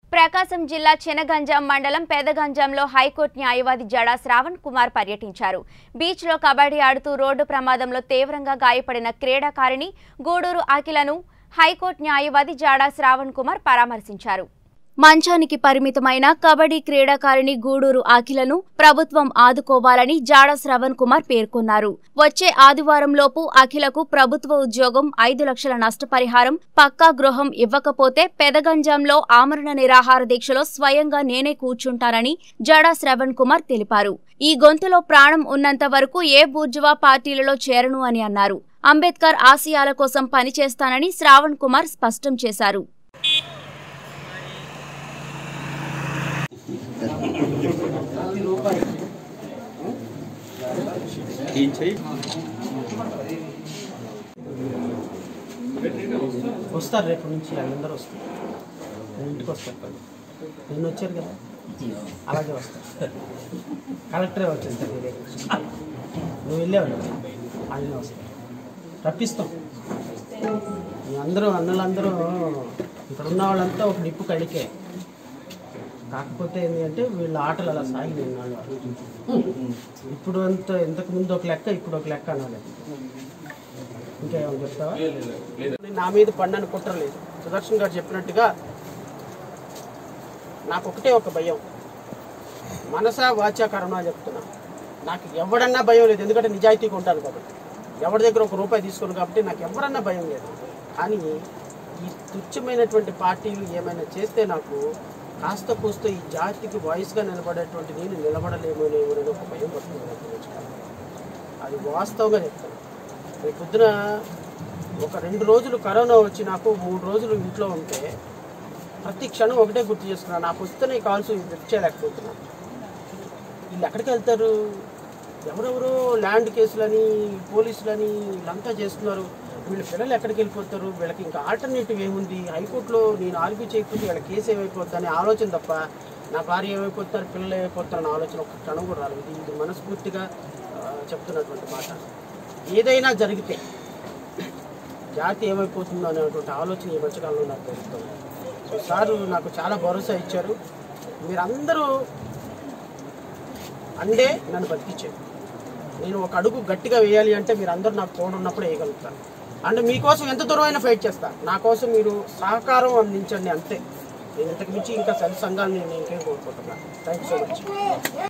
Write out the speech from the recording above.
ప్రకాశం జిల్లా చెనగంజాం మండలం పెదగంజాంలో హైకోర్టు న్యాయవాది జడా శ్రావణ్ కుమార్ పర్యటించారు బీచ్లో కబడ్డీ ఆడుతూ రోడ్డు ప్రమాదంలో తీవ్రంగా గాయపడిన క్రీడాకారిణి గూడూరు అఖిలను హైకోర్టు న్యాయవాది జాడా శ్రావణ్ కుమార్ పరామర్శించారు మంచానికి పరిమితమైన కబడ్డీ క్రీడాకారిణి గూడూరు అఖిలను ప్రభుత్వం ఆదుకోవాలని జాడ శ్రవణ్ కుమార్ పేర్కొన్నారు వచ్చే ఆదివారంలోపు అఖిలకు ప్రభుత్వ ఉద్యోగం ఐదు లక్షల నష్టపరిహారం పక్కా గృహం ఇవ్వకపోతే పెదగంజంలో ఆమరణ నిరాహార దీక్షలో స్వయంగా నేనే కూర్చుంటానని జాడా శ్రవణ్ కుమార్ తెలిపారు ఈ గొంతులో ప్రాణం ఉన్నంత వరకు ఏ బూర్జువా పార్టీలలో చేరను అని అన్నారు అంబేద్కర్ ఆశయాల కోసం పనిచేస్తానని శ్రావణ్ కుమార్ స్పష్టం చేశారు ఏం చెయ్యి వస్తారు రేపు నుంచి అందరూ వస్తారు నేను ఇంటికి వస్తారు పది నిన్న వచ్చారు కదా అలాగే వస్తారు కలెక్టరే వచ్చేస్తారు ఇదే నువ్వు వెళ్ళావు ఆయన వస్తారు రప్పిస్తాం మీ అందరూ అన్నలందరూ ఇక్కడ ఉన్న వాళ్ళంతా ఒక నిప్పు కడికే కాకపోతే ఏంటంటే వీళ్ళ ఆటలు అలా సాగి నాళ్ళు ఇప్పుడు అంత ఇంతకు ముందు ఒక లెక్క ఇప్పుడు ఒక లెక్క అనాలి ఇంకేమైనా చెప్తావా నేను నా మీద పడినని కుట్రలేదు సుదర్శన్ గారు చెప్పినట్టుగా నాకు ఒకటే ఒక భయం మనసా వాచా కరుణ చెప్తున్నా నాకు ఎవడన్నా భయం లేదు ఎందుకంటే నిజాయితీగా ఉంటాను కాబట్టి ఎవరి దగ్గర ఒక రూపాయి తీసుకోను కాబట్టి నాకు ఎవరన్నా భయం లేదు కానీ ఈ తుచ్చమైనటువంటి పార్టీలు ఏమైనా చేస్తే నాకు కాస్త కూస్త ఈ జాతికి వాయిస్గా నిలబడేటువంటి నేను నిలబడలేమోనేమో అని ఒక భయం పడుతుంది నాకు ఈ మధ్యకాలంలో. అది వాస్తవంగా చెప్తాను రేపు పొద్దున ఒక రెండు రోజులు కరోనా వచ్చి నాకు మూడు రోజులు ఇంట్లో ఉంటే ప్రతి క్షణం ఒకటే గుర్తు చేసుకున్నాను నాకు వస్తున్న కాల్స్ లిఫ్ట్ చేయలేకపోతున్నాను వీళ్ళు ఎక్కడికి వెళ్తారు ఎవరెవరో ల్యాండ్ కేసులని పోలీసులని వీళ్ళంతా చేస్తున్నారు వీళ్ళ పిల్లలు ఎక్కడికి వెళ్ళిపోతారు వీళ్ళకి ఇంకా ఆల్టర్నేటివ్ ఏముంది హైకోర్టులో నేను ఆర్గ్యూ చేయకపోతే వీళ్ళ కేసు ఏమైపోద్ది అనే ఆలోచన తప్ప నా భార్య ఏమైపోతారు పిల్లలు ఏమైపోతారు అనే ఆలోచన ఒక క్షణం కూడా రాలేదు ఇది ఇది మనస్ఫూర్తిగా ఆ, చెప్తున్నటువంటి మాట ఏదైనా జరిగితే జాతి ఏమైపోతుందో అనేటువంటి ఆలోచన ఈ మధ్యకాలంలో నాకు తెలుస్తుంది సో సారు నాకు చాలా భరోసా ఇచ్చారు మీరందరూ అండే నన్ను బతికించారు నేను ఒక అడుగు గట్టిగా వేయాలి అంటే మీరు అందరూ నాకు తోడున్నప్పుడు వేయగలుగుతాను అండ్ మీకోసం ఎంత దూరమైనా ఫైట్ చేస్తా నా కోసం మీరు సహకారం అందించండి అంతే నేను ఇంతకు మించి ఇంకా సరి సంఘాన్ని నేను ఇంకేం కోరుకుంటున్నాను థ్యాంక్ యూ సో మచ్